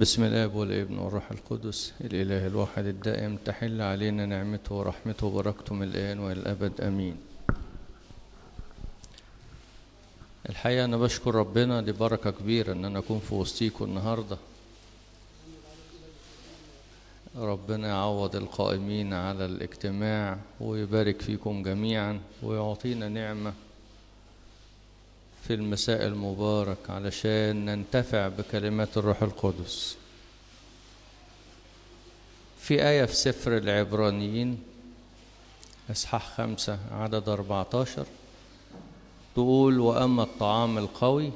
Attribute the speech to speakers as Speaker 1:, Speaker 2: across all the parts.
Speaker 1: بسم الاب والابن والروح القدس الاله الواحد الدائم تحل علينا نعمته ورحمته وبركته من الان والى الابد امين الحقيقه انا بشكر ربنا دي بركه كبيره ان انا اكون في وسطيكم النهارده ربنا يعوض القائمين على الاجتماع ويبارك فيكم جميعا ويعطينا نعمه في المساء المبارك علشان ننتفع بكلمات الروح القدس في آية في سفر العبرانيين إصحاح خمسة عدد أربعة عشر تقول وأما الطعام القوي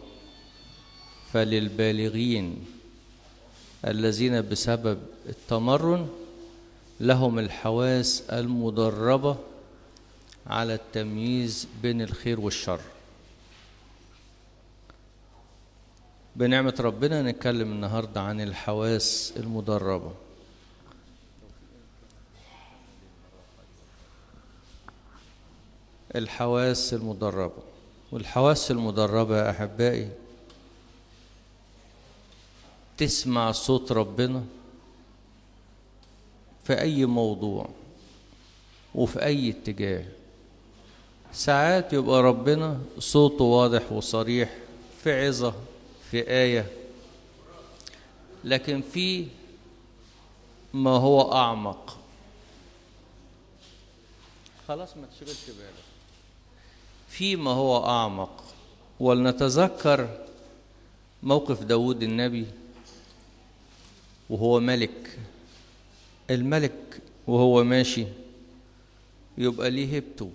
Speaker 1: فللبالغين الذين بسبب التمرن لهم الحواس المدربة على التمييز بين الخير والشر بنعمة ربنا نتكلم النهاردة عن الحواس المدربة الحواس المدربة والحواس المدربة يا أحبائي تسمع صوت ربنا في أي موضوع وفي أي اتجاه ساعات يبقى ربنا صوته واضح وصريح في عظة في آية لكن في ما هو أعمق خلاص ما تشغلش بالك في ما هو أعمق ولنتذكر موقف داود النبي وهو ملك الملك وهو ماشي يبقى ليه هيبته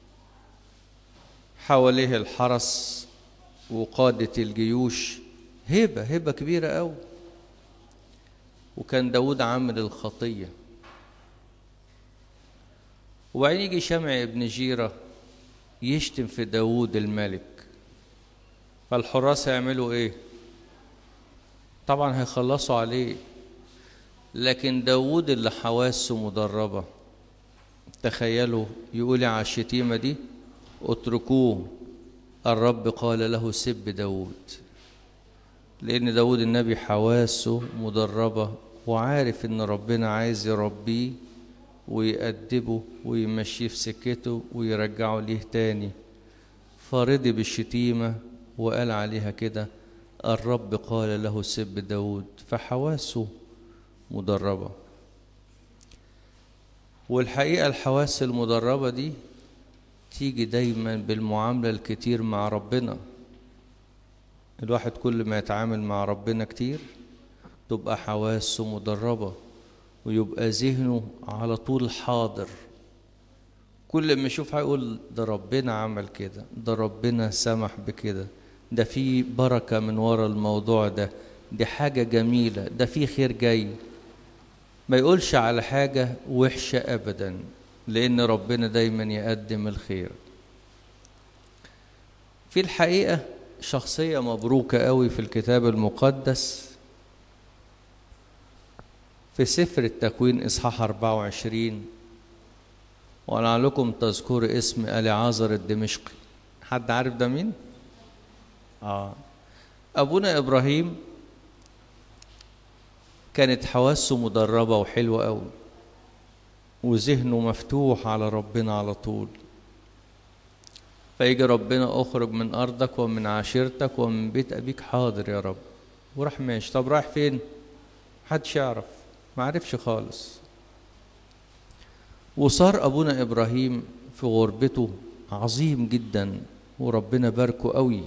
Speaker 1: حواليه الحرس وقادة الجيوش هبة هبة كبيرة أوي وكان داود عامل الخطية وبعدين يجي شمع ابن جيرة يشتم في داود الملك فالحراس هيعملوا ايه طبعا هيخلصوا عليه لكن داود اللي حواسه مدربة تخيلوا يقول على الشتيمة دي اتركوه الرب قال له سب داود لأن داود النبي حواسه مدربة وعارف إن ربنا عايز يربيه ويأدبه ويمشيه في سكته ويرجعه ليه تاني فرضي بالشتيمة وقال عليها كده الرب قال له سب داود فحواسه مدربة والحقيقة الحواس المدربة دي تيجي دايما بالمعاملة الكتير مع ربنا الواحد كل ما يتعامل مع ربنا كتير تبقى حواسه مدربة ويبقى ذهنه على طول حاضر كل ما يشوف هيقول ده ربنا عمل كده ده ربنا سمح بكده ده في بركة من ورا الموضوع ده دي حاجة جميلة ده في خير جاي ما يقولش على حاجة وحشة أبدا لأن ربنا دايما يقدم الخير في الحقيقة شخصية مبروكة قوي في الكتاب المقدس في سفر التكوين إصحاح 24 ولعلكم تذكروا اسم أليعازر الدمشقي حد عارف ده مين؟ آه أبونا إبراهيم كانت حواسه مدربة وحلوة قوي وذهنه مفتوح على ربنا على طول فيجي ربنا اخرج من ارضك ومن عشيرتك ومن بيت ابيك حاضر يا رب وراح ماشي طب رايح فين محدش يعرف ما عرفش خالص وصار ابونا ابراهيم في غربته عظيم جدا وربنا باركه قوي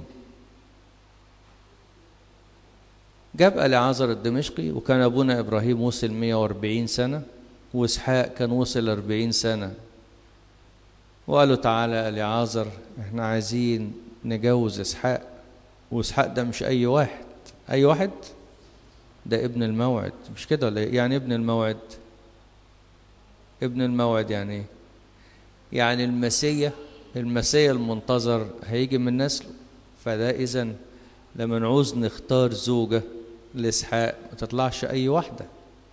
Speaker 1: جاب العازر الدمشقي وكان ابونا ابراهيم وصل 140 سنه واسحاق كان وصل أربعين سنة وقالوا تعالى اليعازر احنا عايزين نجوز اسحاق واسحاق ده مش اي واحد اي واحد ده ابن الموعد مش كده ولا يعني ابن الموعد ابن الموعد يعني ايه يعني المسيا المسيا المنتظر هيجي من نسله فده اذا لما نعوز نختار زوجة لاسحاق ما تطلعش اي واحده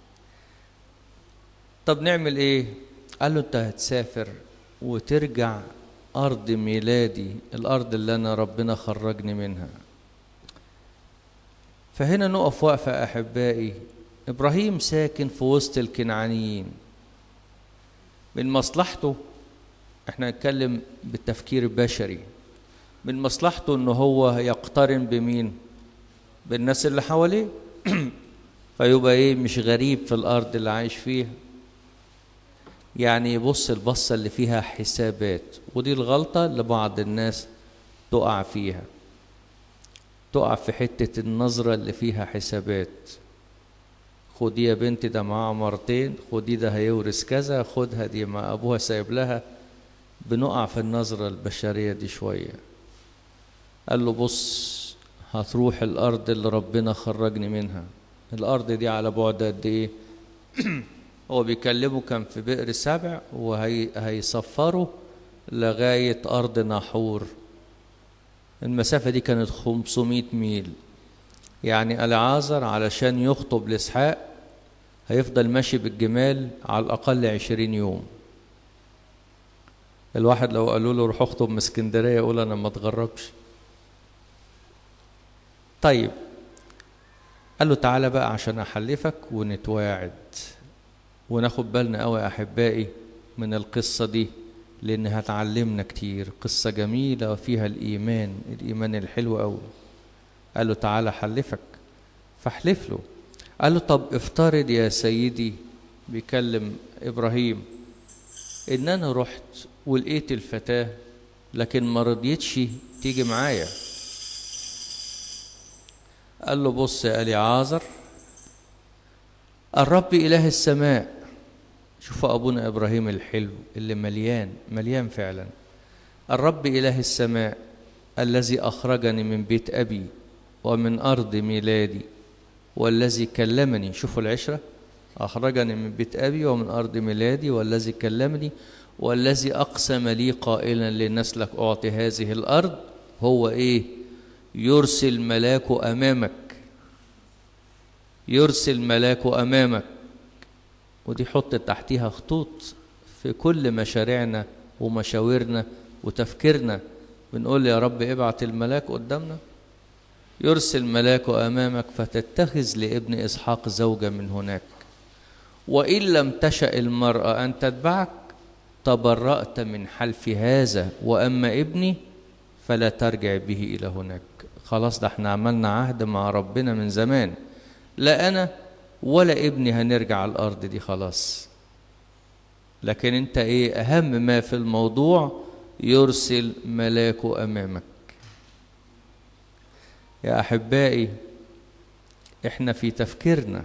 Speaker 1: طب نعمل ايه قال له انت هتسافر وترجع ارض ميلادي الارض اللي انا ربنا خرجني منها فهنا نقف وقفة أحبائي إبراهيم ساكن في وسط الكنعانيين من مصلحته احنا نتكلم بالتفكير البشري من مصلحته ان هو يقترن بمين بالناس اللي حواليه فيبقى ايه مش غريب في الارض اللي عايش فيها يعني يبص البصة اللي فيها حسابات ودي الغلطة اللي بعض الناس تقع فيها تقع في حتة النظرة اللي فيها حسابات خدي يا بنتي ده معاها مرتين خدي ده هيورث كذا خدها دي ما ابوها سايب لها بنقع في النظرة البشرية دي شوية قال له بص هتروح الأرض اللي ربنا خرجني منها الأرض دي على بعد قد إيه هو بيكلمه كان في بئر سبع وهيسفره لغاية أرض ناحور المسافة دي كانت 500 ميل يعني العازر علشان يخطب لإسحاق هيفضل ماشي بالجمال على الأقل عشرين يوم الواحد لو قالوا له روح اخطب من اسكندرية يقول أنا ما اتغربش طيب قال له تعالى بقى عشان أحلفك ونتواعد وناخد بالنا قوي يا أحبائي من القصة دي لأن هتعلمنا كتير قصة جميلة وفيها الإيمان الإيمان الحلو قوي قال له تعالى حلفك فاحلف له قال له طب افترض يا سيدي بيكلم إبراهيم إن أنا رحت ولقيت الفتاة لكن ما رضيتش تيجي معايا قال له بص يا ألي عازر الرب إله السماء شوفوا أبونا إبراهيم الحلو اللي مليان مليان فعلا الرب إله السماء الذي أخرجني من بيت أبي ومن أرض ميلادي والذي كلمني شوفوا العشرة أخرجني من بيت أبي ومن أرض ميلادي والذي كلمني والذي أقسم لي قائلا لنسلك أعطي هذه الأرض هو إيه يرسل ملاك أمامك يرسل ملاك أمامك ودي حط تحتيها خطوط في كل مشاريعنا ومشاورنا وتفكيرنا بنقول يا رب ابعت الملاك قدامنا يرسل ملاك أمامك فتتخذ لابن إسحاق زوجة من هناك وإن لم تشأ المرأة أن تتبعك تبرأت من حلف هذا وأما ابني فلا ترجع به إلى هناك خلاص ده احنا عملنا عهد مع ربنا من زمان لا أنا ولا ابني هنرجع على الأرض دي خلاص لكن انت ايه أهم ما في الموضوع يرسل ملاكه أمامك يا أحبائي احنا في تفكيرنا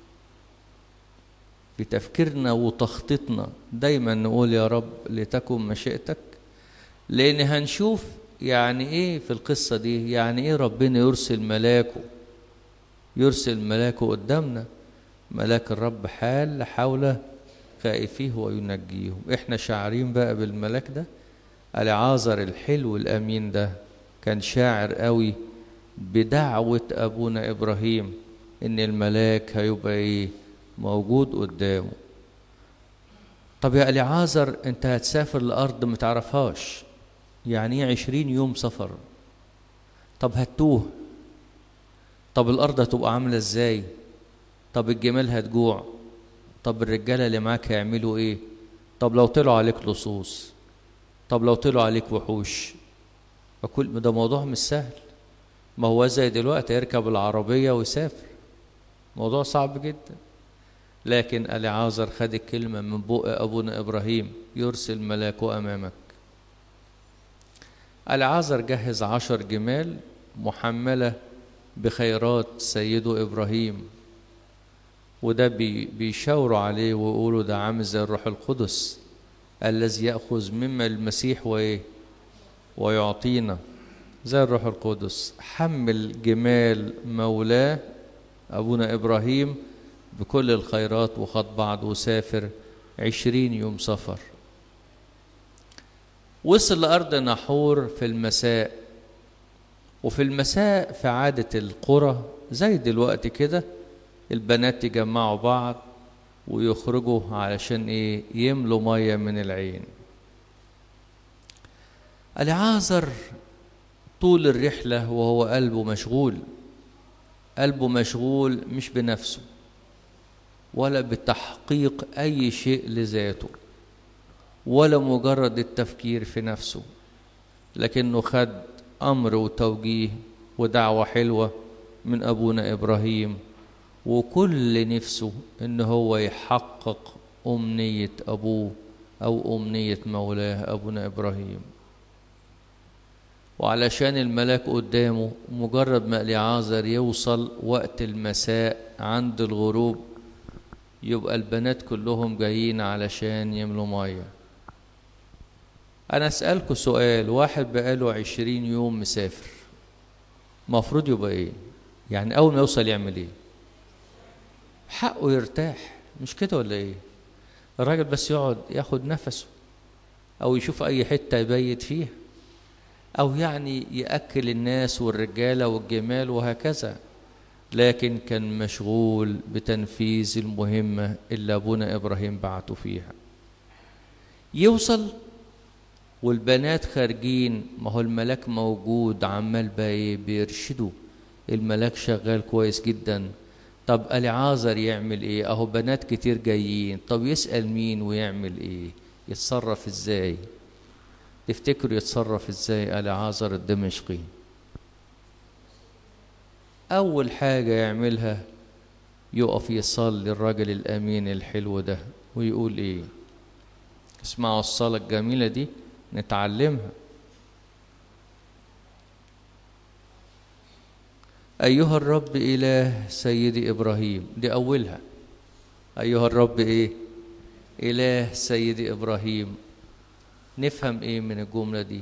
Speaker 1: في تفكيرنا وتخطيطنا دايما نقول يا رب لتكن مشيئتك لأن هنشوف يعني ايه في القصة دي يعني ايه ربنا يرسل ملاكه يرسل ملاكه قدامنا ملاك الرب حال حول خائفيه وينجيهم احنا شاعرين بقى بالملاك ده العازر الحلو الامين ده كان شاعر قوي بدعوة ابونا ابراهيم ان الملاك هيبقى ايه موجود قدامه طب يا العازر انت هتسافر لارض ما تعرفهاش يعني ايه عشرين يوم سفر طب هتوه طب الارض هتبقى عامله ازاي طب الجمال هتجوع طب الرجاله اللي معاك هيعملوا ايه طب لو طلعوا عليك لصوص طب لو طلعوا عليك وحوش فكل ده موضوع مش سهل ما هو زي دلوقتي يركب العربيه ويسافر موضوع صعب جدا لكن العازر خد الكلمة من بق أبونا إبراهيم يرسل ملاكه أمامك العازر جهز عشر جمال محملة بخيرات سيده إبراهيم وده بي بيشاوروا عليه ويقولوا ده عامل زي الروح القدس الذي يأخذ مما المسيح وإيه ويعطينا زي الروح القدس حمل جمال مولاه أبونا إبراهيم بكل الخيرات وخد بعض وسافر عشرين يوم سفر وصل لأرض نحور في المساء وفي المساء في عادة القرى زي دلوقتي كده البنات يجمعوا بعض ويخرجوا علشان ايه يملوا مية من العين العازر طول الرحلة وهو قلبه مشغول قلبه مشغول مش بنفسه ولا بتحقيق أي شيء لذاته ولا مجرد التفكير في نفسه لكنه خد أمر وتوجيه ودعوة حلوة من أبونا إبراهيم وكل نفسه إن هو يحقق أمنية أبوه أو أمنية مولاه أبونا إبراهيم وعلشان الملاك قدامه مجرد ما اليعازر يوصل وقت المساء عند الغروب يبقى البنات كلهم جايين علشان يملوا ميه أنا أسألكوا سؤال واحد بقاله عشرين يوم مسافر مفروض يبقى إيه؟ يعني أول ما يوصل يعمل إيه؟ حقه يرتاح مش كده ولا إيه؟ الراجل بس يقعد ياخد نفسه أو يشوف أي حتة يبيت فيها أو يعني يأكل الناس والرجالة والجمال وهكذا لكن كان مشغول بتنفيذ المهمة اللي أبونا إبراهيم بعته فيها يوصل والبنات خارجين ما هو الملاك موجود عمال بقى بيرشده الملاك شغال كويس جدا طب العازر يعمل ايه اهو بنات كتير جايين طب يسأل مين ويعمل ايه يتصرف ازاي تفتكروا يتصرف ازاي العازر الدمشقي اول حاجة يعملها يقف يصلي الراجل الامين الحلو ده ويقول ايه اسمعوا الصلاة الجميلة دي نتعلمها أيها الرب إله سيدي إبراهيم دي أولها أيها الرب إيه إله سيدي إبراهيم نفهم إيه من الجملة دي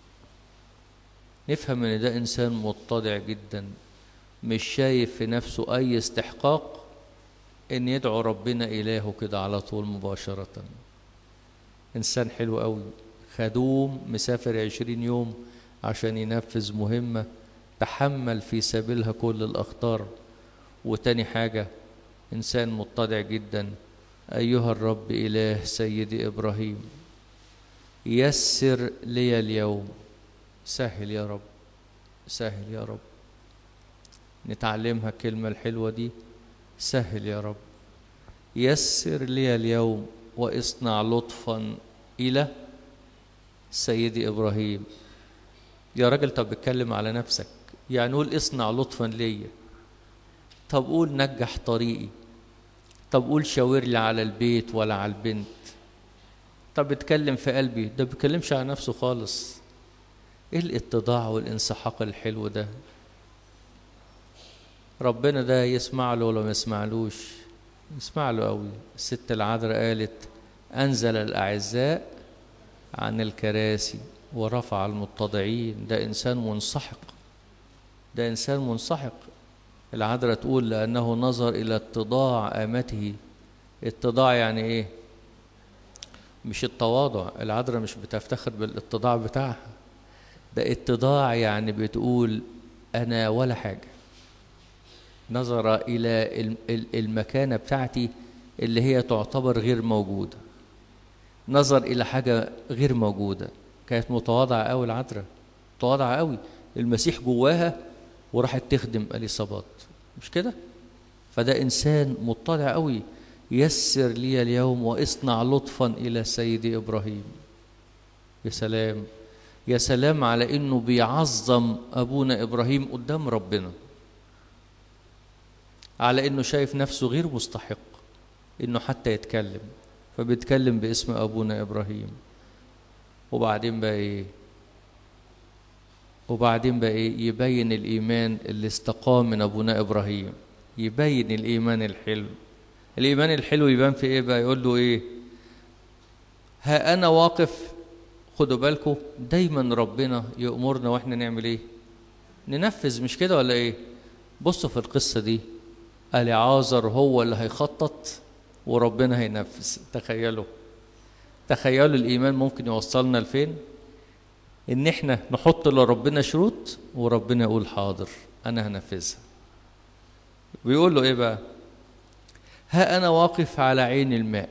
Speaker 1: نفهم إن ده إنسان متضع جدا مش شايف في نفسه أي استحقاق إن يدعو ربنا إلهه كده على طول مباشرة إنسان حلو قوي خدوم مسافر عشرين يوم عشان ينفذ مهمة تحمل في سبيلها كل الأخطار وتاني حاجة إنسان متضع جدا أيها الرب إله سيدي إبراهيم يسر لي اليوم سهل يا رب سهل يا رب نتعلمها الكلمة الحلوة دي سهل يا رب يسر لي اليوم واصنع لطفا إلى سيدي إبراهيم يا راجل طب بتكلم على نفسك يعني قول اصنع لطفا ليا طب قول نجح طريقي طب قول شاور لي على البيت ولا على البنت طب اتكلم في قلبي ده بيتكلمش على نفسه خالص ايه الاتضاع والانسحاق الحلو ده ربنا ده يسمع له ولا ما يسمعلوش يسمع له قوي الست العذراء قالت انزل الاعزاء عن الكراسي ورفع المتضعين ده انسان منسحق ده انسان منسحق العذراء تقول لانه نظر الى اتضاع امته اتضاع يعني ايه مش التواضع العذراء مش بتفتخر بالاتضاع بتاعها ده اتضاع يعني بتقول انا ولا حاجه نظر الى المكانه بتاعتي اللي هي تعتبر غير موجوده نظر الى حاجه غير موجوده كانت متواضعه قوي العذراء متواضعه قوي المسيح جواها وراحت تخدم اليصابات مش كده فده انسان مطلع قوي يسر لي اليوم واصنع لطفا الى سيدي ابراهيم يا سلام يا سلام على انه بيعظم ابونا ابراهيم قدام ربنا على انه شايف نفسه غير مستحق انه حتى يتكلم فبيتكلم باسم ابونا ابراهيم وبعدين بقى ايه وبعدين بقى ايه يبين الايمان اللي استقام من ابونا ابراهيم يبين الايمان الحلو الايمان الحلو يبان في ايه بقى يقول له ايه ها انا واقف خدوا بالكم دايما ربنا يأمرنا واحنا نعمل ايه ننفذ مش كده ولا ايه بصوا في القصه دي العازر هو اللي هيخطط وربنا هينفذ تخيلوا تخيلوا الايمان ممكن يوصلنا لفين ان احنا نحط لربنا شروط وربنا يقول حاضر انا هنفذها بيقول له ايه بقى ها انا واقف على عين الماء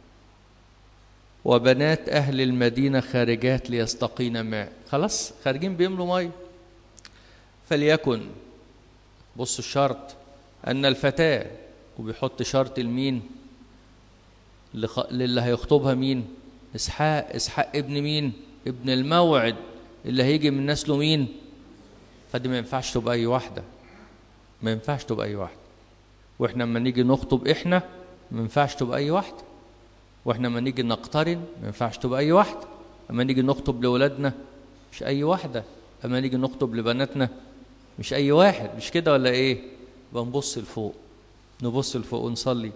Speaker 1: وبنات اهل المدينه خارجات ليستقين ماء خلاص خارجين بيملوا ميه فليكن بص الشرط أن الفتاة وبيحط شرط لمين لخ... للي هيخطبها مين إسحاق إسحاق ابن مين ابن الموعد اللي هيجي من نسله مين فدي ما ينفعش تبقى أي واحدة ما ينفعش تبقى أي واحدة وإحنا لما نيجي نخطب إحنا ما ينفعش تبقى أي واحدة وإحنا لما نيجي نقترن ما ينفعش تبقى أي واحدة أما نيجي نخطب لأولادنا مش أي واحدة أما نيجي نخطب لبناتنا مش أي واحد مش كده ولا إيه بنبص لفوق نبص لفوق ونصلي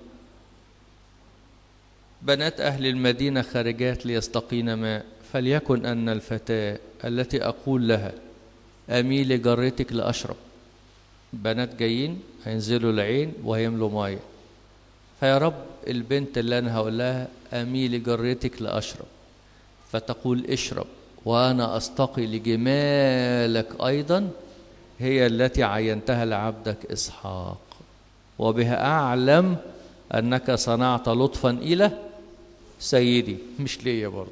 Speaker 1: بنات أهل المدينة خارجات ليستقين ماء فليكن أن الفتاة التي أقول لها أميلي جرتك لأشرب بنات جايين هينزلوا العين وهيملوا مية فيا رب البنت اللي أنا هقول لها أميلي جرتك لأشرب فتقول اشرب وأنا أستقي لجمالك أيضا هي التي عينتها لعبدك إسحاق وبها أعلم أنك صنعت لطفا إلى سيدي مش ليا برضه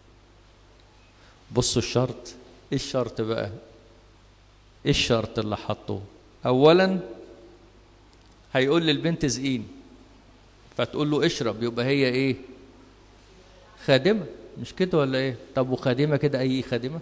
Speaker 1: بصوا الشرط ايه الشرط بقى ايه الشرط اللي حطوه اولا هيقول للبنت زقين فتقول له اشرب يبقى هي ايه خادمه مش كده ولا ايه طب وخادمه كده اي خادمه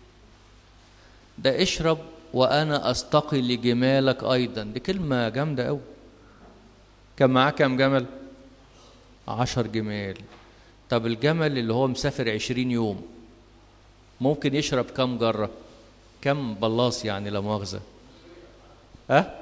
Speaker 1: ده اشرب وانا استقي لجمالك ايضا دي كلمه جامده قوي كان معاه كام جمل عشر جمال طب الجمل اللي هو مسافر عشرين يوم ممكن يشرب كم جرة كم بلاص يعني لا مؤاخذة ها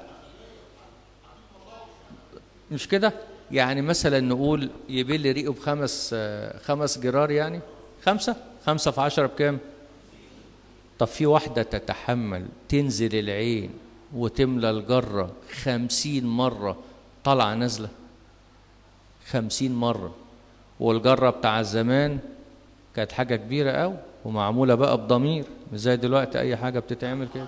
Speaker 1: مش كده يعني مثلا نقول يبل ريقه بخمس خمس جرار يعني خمسة خمسة في عشرة بكام طب في واحدة تتحمل تنزل العين وتملى الجرة خمسين مرة طالعة نازلة خمسين مرة والجرة بتاع زمان كانت حاجة كبيرة أوي ومعمولة بقى بضمير مش زي دلوقتي أي حاجة بتتعمل كده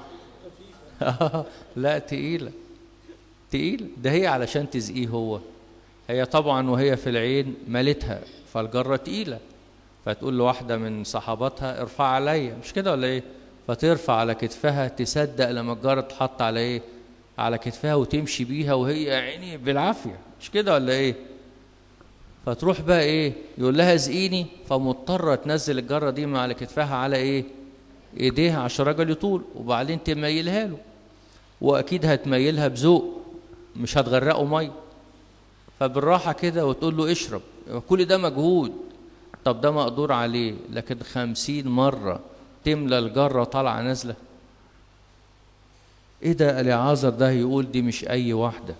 Speaker 1: لا تقيلة تقيلة ده هي علشان تزقيه هو هي طبعا وهي في العين مالتها فالجرة تقيلة فتقول لواحدة من صحاباتها ارفع عليا مش كده ولا ايه فترفع على كتفها تصدق لما الجرة تحط على ايه على كتفها وتمشي بيها وهي عيني بالعافية مش كده ولا ايه فتروح بقى ايه يقول لها زقيني فمضطرة تنزل الجرة دي من على كتفها على ايه ايديها عشان الراجل يطول وبعدين تميلها له واكيد هتميلها بذوق مش هتغرقه ميه فبالراحة كده وتقول له اشرب كل ده مجهود طب ده مقدور عليه لكن خمسين مرة تملى الجرة طالعة نازلة ايه ده اليعازر ده يقول دي مش اي واحدة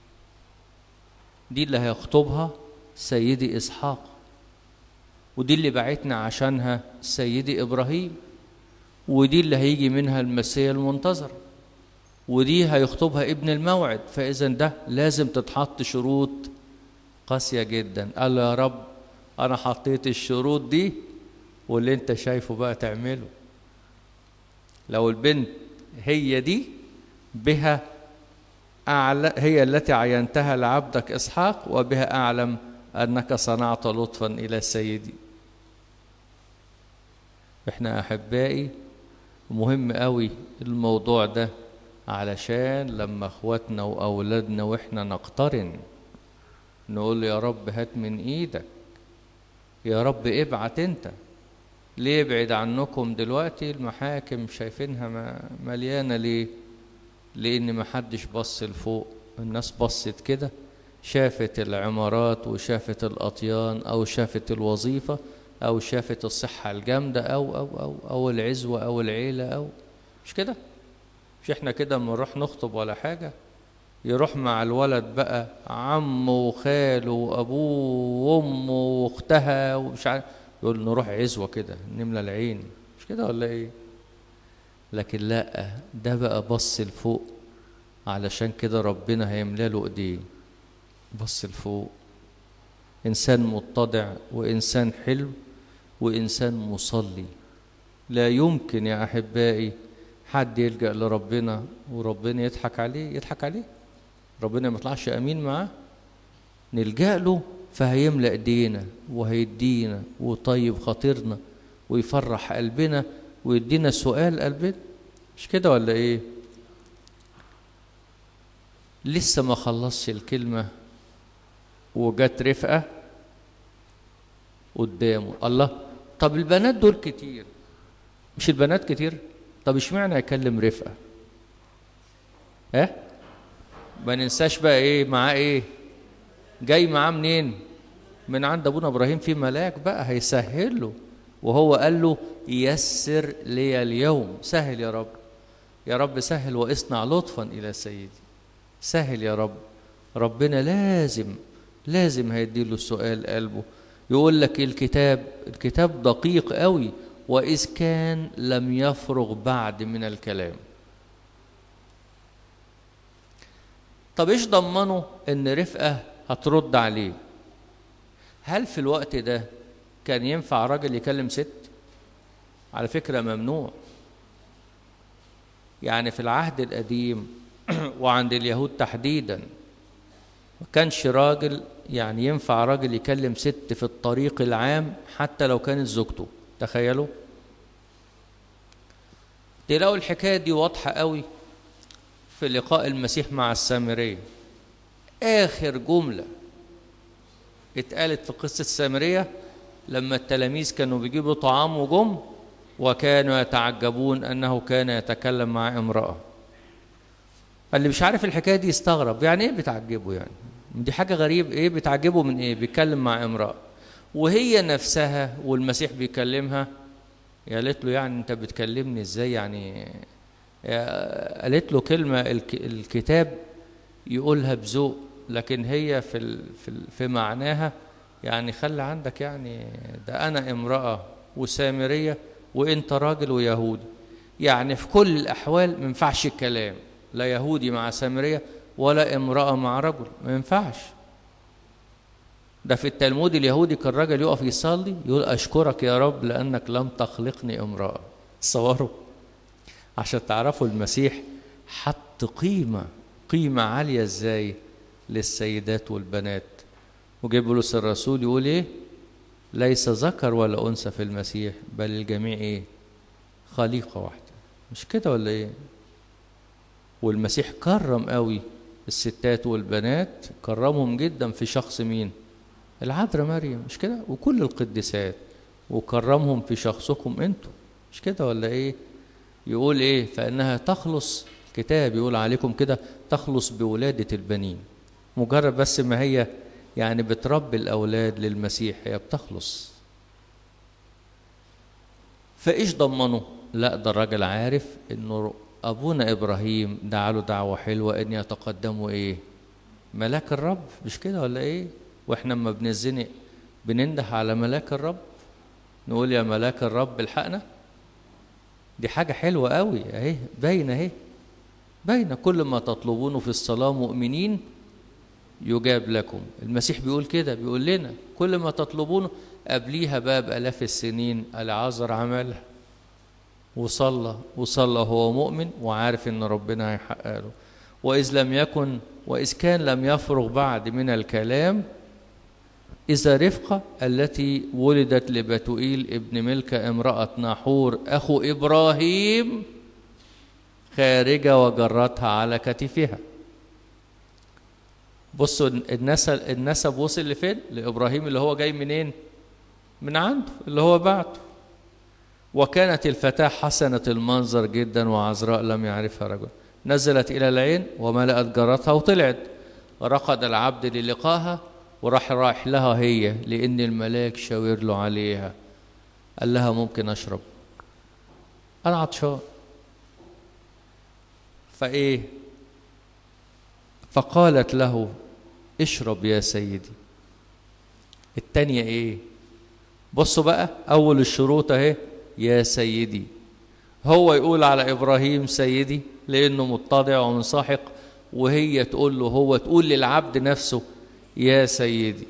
Speaker 1: دي اللي هيخطبها سيدي اسحاق ودي اللي بعتنا عشانها سيدي ابراهيم ودي اللي هيجي منها المسيح المنتظر ودي هيخطبها ابن الموعد فاذا ده لازم تتحط شروط قاسيه جدا قال يا رب انا حطيت الشروط دي واللي انت شايفه بقى تعمله لو البنت هي دي بها أعلى هي التي عينتها لعبدك إسحاق وبها أعلم أنك صنعت لطفا إلى سيدي إحنا أحبائي مهم قوي الموضوع ده علشان لما اخواتنا واولادنا واحنا نقترن نقول له يا رب هات من ايدك يا رب ابعت انت ليه ابعد عنكم دلوقتي المحاكم شايفينها مليانة ليه لان ما حدش بص لفوق الناس بصت كده شافت العمارات وشافت الاطيان او شافت الوظيفة او شافت الصحة الجامدة او او او او العزوة او العيلة او مش كده مش احنا كده اما نروح نخطب ولا حاجة يروح مع الولد بقى عمه وخاله وابوه وامه واختها ومش عارف يقول نروح عزوة كده نملى العين مش كده ولا ايه لكن لا ده بقى بص لفوق علشان كده ربنا هيملى له ايديه بص لفوق انسان متضع وانسان حلو وانسان مصلي لا يمكن يا احبائي حد يلجأ لربنا وربنا يضحك عليه يضحك عليه ربنا ما يطلعش امين معاه نلجأ له فهيملأ ايدينا وهيدينا ويطيب خاطرنا ويفرح قلبنا ويدينا سؤال قلبنا مش كده ولا ايه لسه ما خلصش الكلمة وجت رفقة قدامه الله طب البنات دول كتير مش البنات كتير طب اشمعنى يكلم رفقة ها ما ننساش بقى ايه معاه ايه جاي معاه منين من عند ابونا ابراهيم في ملاك بقى هيسهل له وهو قال له يسر لي اليوم سهل يا رب يا رب سهل واصنع لطفا الى سيدي سهل يا رب ربنا لازم لازم هيديله السؤال قلبه يقول لك الكتاب الكتاب دقيق قوي وإذ كان لم يفرغ بعد من الكلام طب ايش ضمنه ان رفقة هترد عليه هل في الوقت ده كان ينفع راجل يكلم ست على فكرة ممنوع يعني في العهد القديم وعند اليهود تحديدا ما كانش راجل يعني ينفع راجل يكلم ست في الطريق العام حتى لو كانت زوجته تخيلوا تلاقوا الحكاية دي واضحة قوي في لقاء المسيح مع السامرية آخر جملة اتقالت في قصة السامرية لما التلاميذ كانوا بيجيبوا طعام وجم وكانوا يتعجبون أنه كان يتكلم مع امرأة اللي مش عارف الحكاية دي يستغرب يعني ايه بتعجبه يعني دي حاجة غريب ايه بتعجبه من ايه بيتكلم مع امرأة وهي نفسها والمسيح بيكلمها قالت له يعني انت بتكلمني ازاي يعني قالت له كلمة الكتاب يقولها بذوق لكن هي في ال في, ال في معناها يعني خلي عندك يعني ده انا امرأة وسامرية وانت راجل ويهودي يعني في كل الاحوال ما ينفعش الكلام لا يهودي مع سامرية ولا امرأة مع رجل ما ينفعش ده في التلمود اليهودي كان الراجل يقف يصلي يقول أشكرك يا رب لأنك لم تخلقني امرأة تصوروا عشان تعرفوا المسيح حط قيمة قيمة عالية ازاي للسيدات والبنات وجاي بولس الرسول يقول ايه ليس ذكر ولا أنثى في المسيح بل الجميع ايه خليقة واحدة مش كده ولا ايه والمسيح كرم قوي الستات والبنات كرمهم جدا في شخص مين العذراء مريم مش كده وكل القديسات وكرمهم في شخصكم انتم مش كده ولا ايه يقول ايه فانها تخلص الكتاب يقول عليكم كده تخلص بولادة البنين مجرد بس ما هي يعني بتربي الاولاد للمسيح هي بتخلص فايش ضمنه لا ده الراجل عارف انه ابونا ابراهيم دعا له دعوه حلوه ان يتقدموا ايه ملاك الرب مش كده ولا ايه واحنا لما بنزنق بننده على ملاك الرب نقول يا ملاك الرب الحقنا دي حاجة حلوة قوي اهي باينة اهي باينة كل ما تطلبونه في الصلاة مؤمنين يجاب لكم المسيح بيقول كده بيقول لنا كل ما تطلبونه قبليها بقى بآلاف السنين العذر عملها وصلى وصلى هو مؤمن وعارف ان ربنا هيحقق له واذ لم يكن واذ كان لم يفرغ بعد من الكلام إذا رفقة التي ولدت لبتوئيل ابن ملكة امرأة ناحور أخو إبراهيم خارجة وجرتها على كتفها بصوا النسب النسب وصل لفين؟ لإبراهيم اللي هو جاي منين؟ من عنده اللي هو بعته وكانت الفتاة حسنة المنظر جدا وعذراء لم يعرفها رجل نزلت إلى العين وملأت جرتها وطلعت رقد العبد للقاها وراح رايح لها هي لأن الملاك شاور له عليها قال لها ممكن أشرب أنا عطشان فإيه فقالت له اشرب يا سيدي التانية إيه بصوا بقى أول الشروط أهي يا سيدي هو يقول على إبراهيم سيدي لأنه متضع ومنسحق وهي تقول له هو تقول للعبد نفسه يا سيدي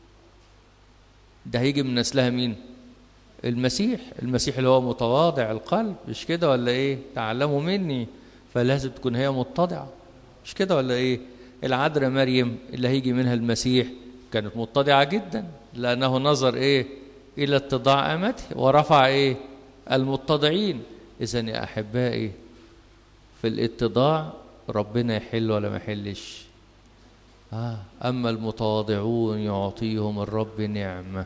Speaker 1: ده هيجي من نسلها مين المسيح المسيح اللي هو متواضع القلب مش كده ولا ايه تعلموا مني فلازم تكون هي متضعة مش كده ولا ايه العذراء مريم اللي هيجي منها المسيح كانت متضعة جدا لأنه نظر ايه إلى اتضاع أمته ورفع ايه المتضعين إذا يا أحبائي في الاتضاع ربنا يحل ولا ما يحلش آه أما المتواضعون يعطيهم الرب نعمة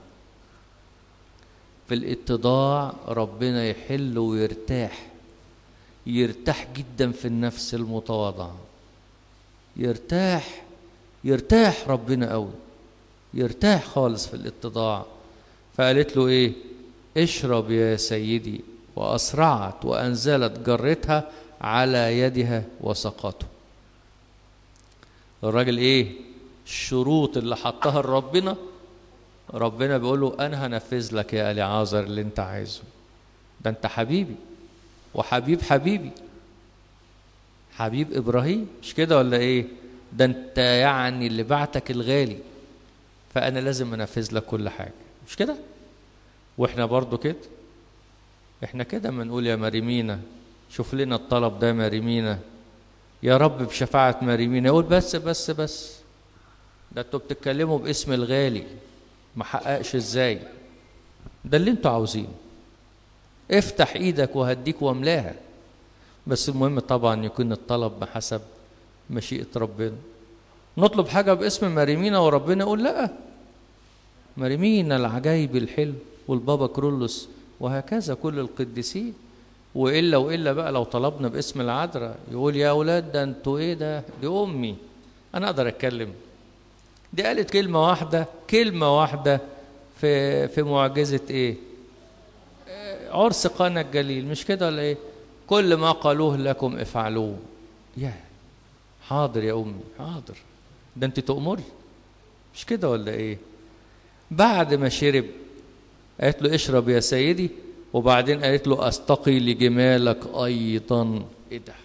Speaker 1: في الاتضاع ربنا يحل ويرتاح يرتاح جدا في النفس المتواضعة يرتاح يرتاح ربنا قوي يرتاح خالص في الاتضاع فقالت له ايه اشرب يا سيدي واسرعت وانزلت جرتها على يدها وسقته الراجل ايه الشروط اللي حطها لربنا ربنا بيقول له انا هنفذ لك يا اليعازر اللي انت عايزه ده انت حبيبي وحبيب حبيبي حبيب ابراهيم مش كده ولا ايه ده انت يعني اللي بعتك الغالي فانا لازم انفذ لك كل حاجه مش كده واحنا برضو كده احنا كده بنقول يا مريمينا شوف لنا الطلب ده مريمينا يا رب بشفاعة مريمينا يقول بس بس بس ده انتوا بتتكلموا باسم الغالي ما حققش ازاي ده اللي انتوا عاوزينه افتح ايدك وهديك واملاها بس المهم طبعا يكون الطلب بحسب مشيئة ربنا نطلب حاجة باسم مريمينا وربنا يقول لا مريمينا العجايب الحلو والبابا كرولوس وهكذا كل القديسين والا والا بقى لو طلبنا باسم العذراء يقول يا اولاد ده انتوا ايه ده دي امي انا اقدر اتكلم دي قالت كلمه واحده كلمه واحده في في معجزه ايه عرس قانا الجليل مش كده ولا ايه كل ما قالوه لكم افعلوه يا حاضر يا امي حاضر ده انت تؤمري مش كده ولا ايه بعد ما شرب قالت له اشرب يا سيدي وبعدين قالت له استقي لجمالك ايضا ايه ده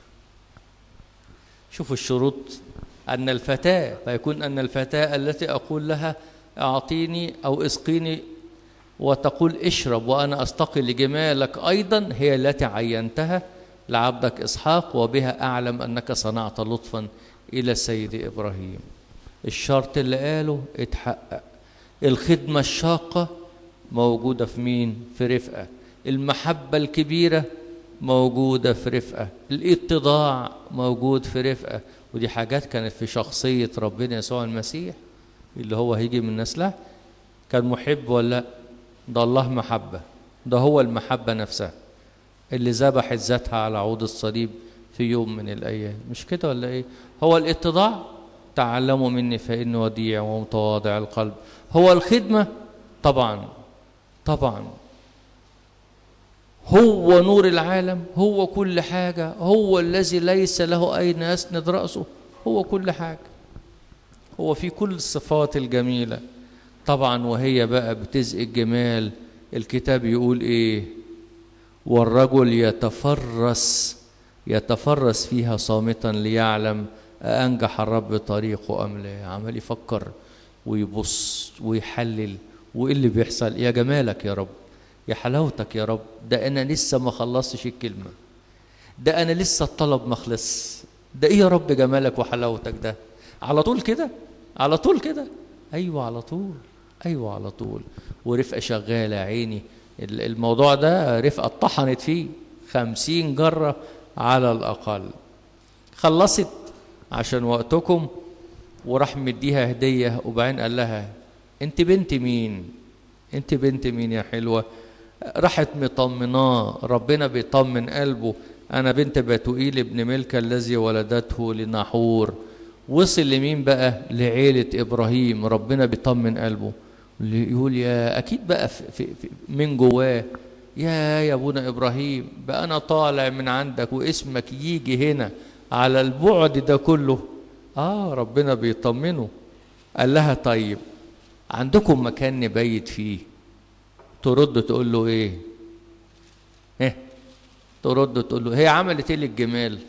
Speaker 1: شوفوا الشروط ان الفتاه فيكون ان الفتاه التي اقول لها اعطيني او اسقيني وتقول اشرب وانا استقي لجمالك ايضا هي التي عينتها لعبدك اسحاق وبها اعلم انك صنعت لطفا الى السيد ابراهيم الشرط اللي قاله اتحقق الخدمه الشاقه موجوده في مين في رفقه المحبه الكبيره موجوده في رفقه الاتضاع موجود في رفقه ودي حاجات كانت في شخصيه ربنا يسوع المسيح اللي هو هيجي من نسله كان محب ولا لا ده الله محبه ده هو المحبه نفسها اللي ذبحت ذاتها على عود الصليب في يوم من الايام مش كده ولا ايه هو الاتضاع تعلموا مني فاني وديع ومتواضع القلب هو الخدمه طبعا طبعا هو نور العالم هو كل حاجه هو الذي ليس له اين يسند راسه هو كل حاجه هو في كل الصفات الجميله طبعا وهي بقى بتزق الجمال الكتاب يقول ايه والرجل يتفرس يتفرس فيها صامتا ليعلم أنجح الرب طريقه أم لا عمال يفكر ويبص ويحلل وإيه اللي بيحصل يا جمالك يا رب يا حلاوتك يا رب ده أنا لسه ما خلصتش الكلمة ده أنا لسه الطلب ما خلص ده إيه يا رب جمالك وحلاوتك ده على طول كده على طول كده أيوة على طول أيوة على طول ورفقة شغالة عيني الموضوع ده رفقة اتطحنت فيه خمسين جرة على الأقل خلصت عشان وقتكم وراح مديها هدية وبعدين قال لها انت بنت مين انت بنت مين يا حلوة راحت مطمناه ربنا بيطمن قلبه انا بنت بتوئيل ابن ملكة الذي ولدته لنحور وصل لمين بقى لعيلة ابراهيم ربنا بيطمن قلبه يقول يا اكيد بقى في في في من جواه يا يا ابونا ابراهيم بقى انا طالع من عندك واسمك يجي هنا على البعد ده كله اه ربنا بيطمنه قال لها طيب عندكم مكان نبيت فيه ترد تقول له ايه ايه ترد تقول له هي عملت ايه للجمال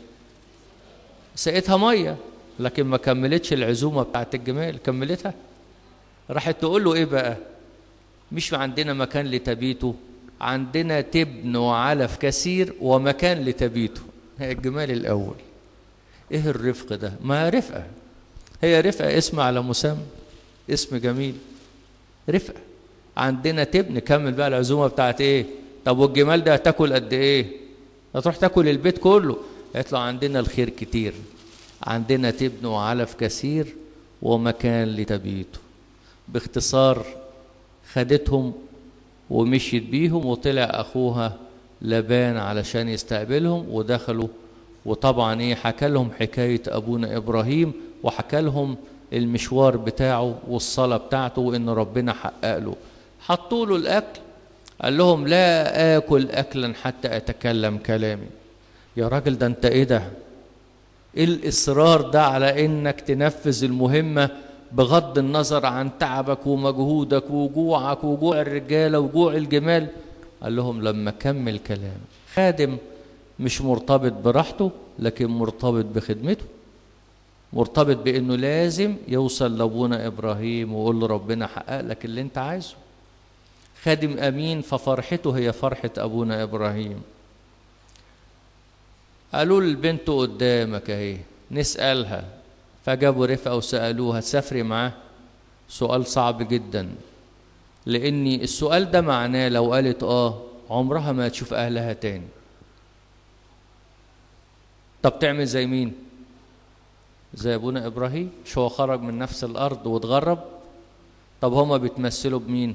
Speaker 1: سقيتها ميه لكن ما كملتش العزومه بتاعت الجمال كملتها راحت تقول له ايه بقى مش عندنا مكان لتبيته عندنا تبن وعلف كثير ومكان لتبيته هي الجمال الاول ايه الرفق ده ما رفقه هي رفقه اسم على مسمى اسم جميل رفقه عندنا تبن كمل بقى العزومه بتاعت ايه طب والجمال ده هتاكل قد ايه هتروح تاكل البيت كله يطلع عندنا الخير كتير عندنا تبن وعلف كثير ومكان لتبيته باختصار خدتهم ومشيت بيهم وطلع اخوها لبان علشان يستقبلهم ودخلوا وطبعا ايه حكى لهم حكايه ابونا ابراهيم وحكى لهم المشوار بتاعه والصلاه بتاعته وان ربنا حقق له حطوا له الاكل قال لهم لا اكل اكلا حتى اتكلم كلامي يا راجل ده انت ايه ده ايه الاصرار ده على انك تنفذ المهمه بغض النظر عن تعبك ومجهودك وجوعك وجوع الرجاله وجوع الجمال قال لهم لما كمل كلام خادم مش مرتبط براحته لكن مرتبط بخدمته مرتبط بانه لازم يوصل لابونا ابراهيم ويقول له ربنا حقق لك اللي انت عايزه خادم امين ففرحته هي فرحه ابونا ابراهيم قالوا البنت قدامك اهي نسالها فجابوا رفقه وسالوها تسافري معاه سؤال صعب جدا لان السؤال ده معناه لو قالت اه عمرها ما تشوف اهلها تاني طب تعمل زي مين زي ابونا ابراهيم مش هو خرج من نفس الارض واتغرب طب هما بيتمثلوا بمين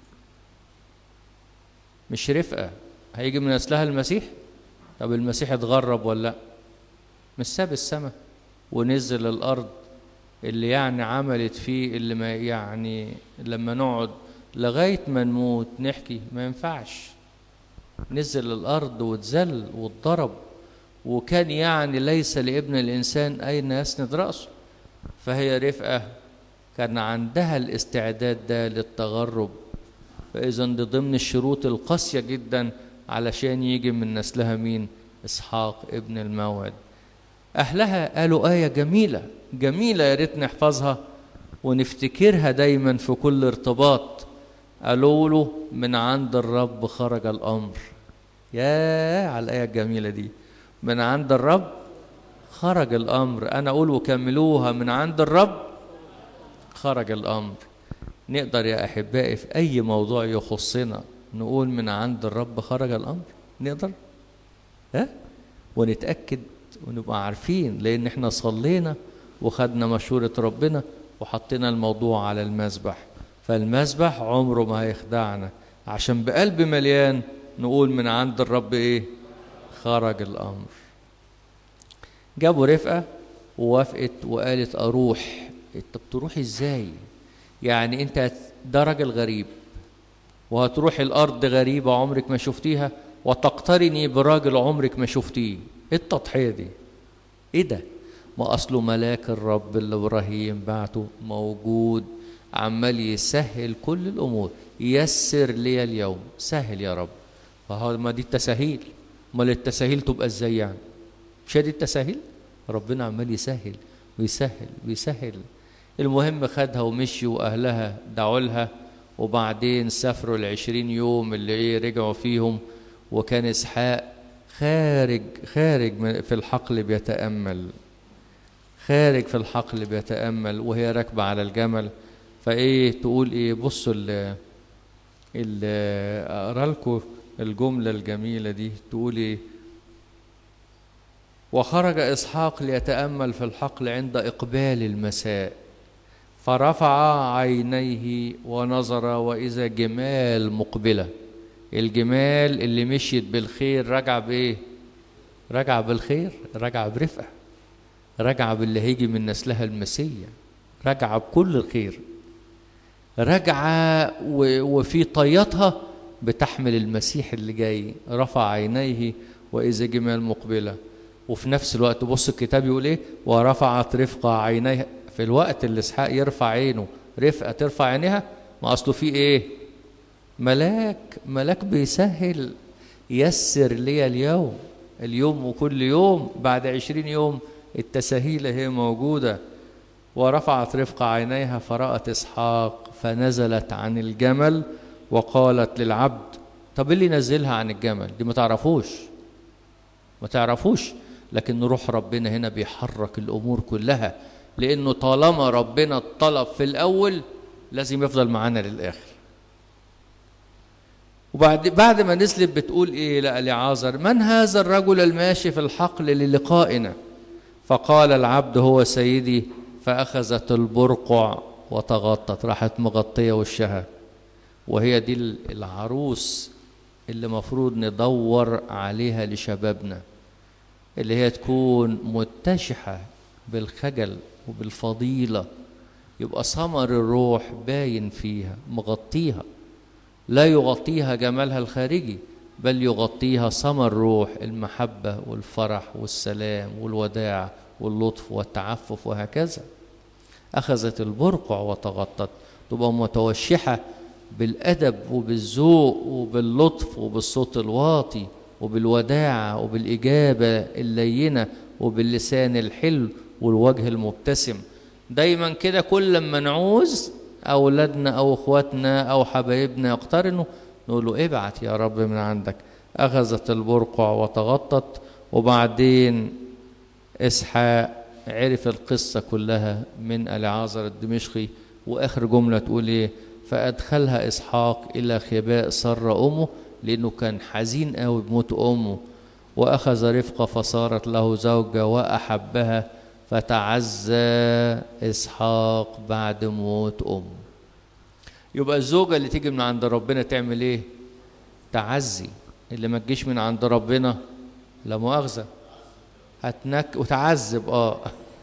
Speaker 1: مش رفقه هيجي من نسلها المسيح طب المسيح اتغرب ولا لا مش ساب السماء ونزل الارض اللي يعني عملت فيه اللي ما يعني لما نقعد لغايه ما نموت نحكي ما ينفعش نزل الارض واتذل واتضرب وكان يعني ليس لابن الانسان اين يسند راسه فهي رفقه كان عندها الاستعداد ده للتغرب فاذا دي ضمن الشروط القاسيه جدا علشان يجي من نسلها مين اسحاق ابن الموعد اهلها قالوا ايه جميله جميله يا ريت نحفظها ونفتكرها دايما في كل ارتباط قالوا له من عند الرب خرج الامر يا على الايه الجميله دي من عند الرب خرج الامر انا اقول وكملوها من عند الرب خرج الامر نقدر يا احبائي في اي موضوع يخصنا نقول من عند الرب خرج الامر نقدر ها ونتاكد ونبقى عارفين لان احنا صلينا وخدنا مشوره ربنا وحطينا الموضوع على المسبح فالمسبح عمره ما هيخدعنا عشان بقلب مليان نقول من عند الرب ايه خرج الامر جابوا رفقه ووافقت وقالت اروح طب تروح ازاي يعني انت ده راجل غريب وهتروح الارض غريبه عمرك ما شفتيها وتقترني براجل عمرك ما شفتيه ايه التضحيه دي ايه ده ما اصله ملاك الرب اللي ابراهيم بعته موجود عمال يسهل كل الامور يسر لي اليوم سهل يا رب فهو ما دي التساهيل امال التساهيل تبقى ازاي يعني مش دي التساهيل ربنا عمال يسهل ويسهل ويسهل المهم خدها ومشي واهلها دعوا لها وبعدين سافروا العشرين يوم اللي ايه رجعوا فيهم وكان اسحاق خارج خارج في الحقل بيتامل خارج في الحقل بيتامل وهي راكبه على الجمل فايه تقول ايه بصوا ال ال اقرا لكم الجمله الجميله دي تقول ايه وخرج اسحاق ليتامل في الحقل عند اقبال المساء فرفع عينيه ونظر واذا جمال مقبله الجمال اللي مشيت بالخير رجع بايه رجع بالخير رجع برفقه رجع باللي هيجي من نسلها المسيا رجع بكل الخير رجع وفي طياتها بتحمل المسيح اللي جاي رفع عينيه واذا جمال مقبله وفي نفس الوقت بص الكتاب يقول ايه ورفعت رفقه عينيها في الوقت اللي اسحاق يرفع عينه رفقه ترفع عينيها ما اصله في ايه ملاك ملاك بيسهل يسر لي اليوم اليوم وكل يوم بعد عشرين يوم التساهيل هي موجودة ورفعت رفقة عينيها فرأت إسحاق فنزلت عن الجمل وقالت للعبد طب اللي نزلها عن الجمل دي ما تعرفوش ما تعرفوش لكن روح ربنا هنا بيحرك الأمور كلها لأنه طالما ربنا طلب في الأول لازم يفضل معانا للآخر وبعد بعد ما نزلت بتقول ايه لا لعازر من هذا الرجل الماشي في الحقل للقائنا فقال العبد هو سيدي فأخذت البرقع وتغطت راحت مغطية وشها وهي دي العروس اللي مفروض ندور عليها لشبابنا اللي هي تكون متشحة بالخجل وبالفضيلة يبقى ثمر الروح باين فيها مغطيها لا يغطيها جمالها الخارجي بل يغطيها ثمر روح المحبة والفرح والسلام والوداع واللطف والتعفف وهكذا أخذت البرقع وتغطت تبقى متوشحة بالأدب وبالذوق وباللطف وبالصوت الواطي وبالوداعة وبالإجابة اللينة وباللسان الحلو والوجه المبتسم دايما كده كل ما نعوز أولادنا أو إخواتنا أو حبايبنا يقترنوا نقول له ابعت يا رب من عندك أخذت البرقع وتغطت وبعدين إسحاق عرف القصة كلها من العازر الدمشقي وآخر جملة تقول إيه فأدخلها إسحاق إلى خباء سر أمه لأنه كان حزين قوي بموت أمه وأخذ رفقة فصارت له زوجة وأحبها فتعزى إسحاق بعد موت أمه يبقى الزوجة اللي تيجي من عند ربنا تعمل إيه؟ تعزي اللي ما تجيش من عند ربنا لا مؤاخذة هتنك وتعذب اه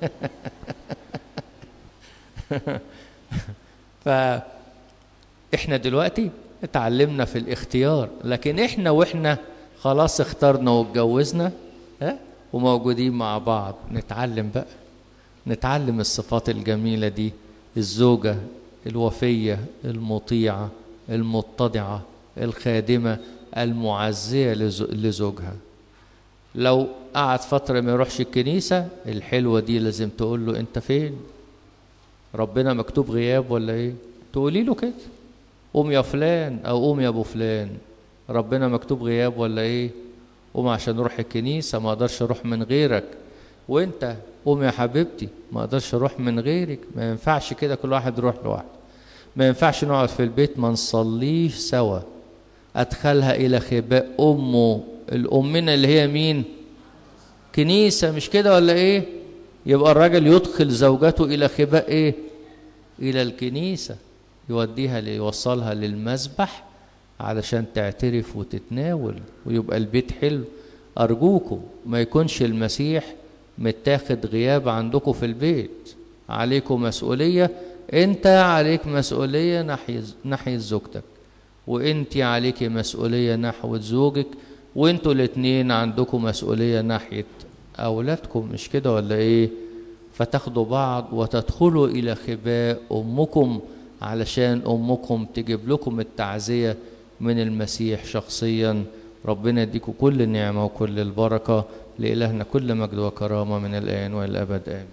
Speaker 1: فاحنا دلوقتي اتعلمنا في الاختيار لكن احنا واحنا خلاص اخترنا واتجوزنا ها وموجودين مع بعض نتعلم بقى نتعلم الصفات الجميلة دي الزوجة الوفية المطيعة المتضعة الخادمة المعزية لزوجها لو قعد فترة ما يروحش الكنيسة الحلوة دي لازم تقول له أنت فين؟ ربنا مكتوب غياب ولا إيه؟ تقولي له كده قوم يا فلان أو قوم يا أبو فلان ربنا مكتوب غياب ولا إيه؟ قوم عشان أروح الكنيسة ما أقدرش أروح من غيرك وأنت قوم يا حبيبتي ما أقدرش أروح من غيرك ما ينفعش كده كل واحد يروح لوحده ما ينفعش نقعد في البيت ما نصليش سوا أدخلها إلى خباء أمه الأمنا اللي هي مين كنيسة مش كده ولا إيه يبقى الراجل يدخل زوجته إلى خباء إيه إلى الكنيسة يوديها يوصلها للمذبح علشان تعترف وتتناول ويبقى البيت حلو أرجوكم ما يكونش المسيح متاخد غياب عندكم في البيت عليكم مسؤولية انت عليك مسؤولية ناحية ناحية زوجتك وانت عليك مسؤولية نحو زوجك وانتوا الاتنين عندكم مسؤولية ناحية أولادكم مش كده ولا إيه فتاخدوا بعض وتدخلوا إلى خباء أمكم علشان أمكم تجيب لكم التعزية من المسيح شخصيا ربنا يديكم كل النعمة وكل البركة لإلهنا كل مجد وكرامة من الآن وإلى الأبد آمين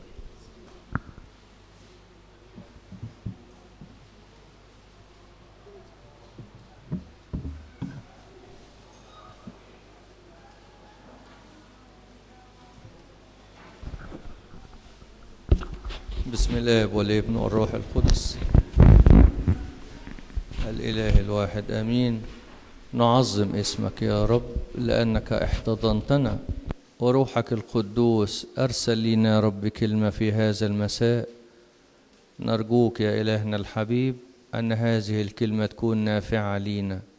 Speaker 1: بسم الله والابن والروح القدس الإله الواحد آمين نعظم اسمك يا رب لأنك احتضنتنا وروحك القدوس أرسل لنا رب كلمة في هذا المساء نرجوك يا إلهنا الحبيب أن هذه الكلمة تكون نافعة لينا